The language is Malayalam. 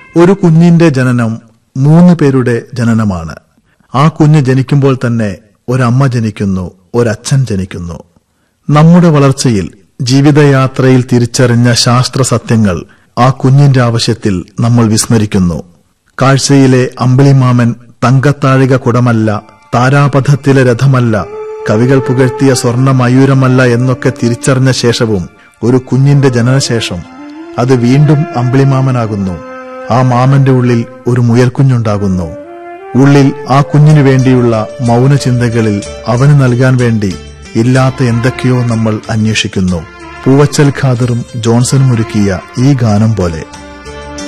ഒരു കുഞ്ഞിന്റെ ജനനം മൂന്ന് പേരുടെ ജനനമാണ് ആ കുഞ്ഞ് ജനിക്കുമ്പോൾ തന്നെ ഒരമ്മ ജനിക്കുന്നു ഒരച്ഛൻ ജനിക്കുന്നു നമ്മുടെ വളർച്ചയിൽ ജീവിതയാത്രയിൽ തിരിച്ചറിഞ്ഞ ശാസ്ത്ര സത്യങ്ങൾ ആ കുഞ്ഞിന്റെ ആവശ്യത്തിൽ നമ്മൾ വിസ്മരിക്കുന്നു കാഴ്ചയിലെ അമ്പിളിമാമൻ തങ്കത്താഴിക കുടമല്ല താരാപഥത്തിലെ രഥമല്ല കവികൾ പുകഴ്ത്തിയ സ്വർണ്ണ മയൂരമല്ല എന്നൊക്കെ തിരിച്ചറിഞ്ഞ ശേഷവും ഒരു കുഞ്ഞിന്റെ ജനനശേഷം അത് വീണ്ടും അമ്പിളിമാമനാകുന്നു ആ മാമന്റെ ഉള്ളിൽ ഒരു മുയൽക്കുഞ്ഞുണ്ടാകുന്നു ഉള്ളിൽ ആ കുഞ്ഞിനു വേണ്ടിയുള്ള മൗന ചിന്തകളിൽ അവന് നൽകാൻ വേണ്ടി ഇല്ലാത്ത എന്തൊക്കെയോ നമ്മൾ അന്വേഷിക്കുന്നു പൂവച്ചൽ ഖാദറും ജോൺസണും ഒരുക്കിയ ഈ ഗാനം പോലെ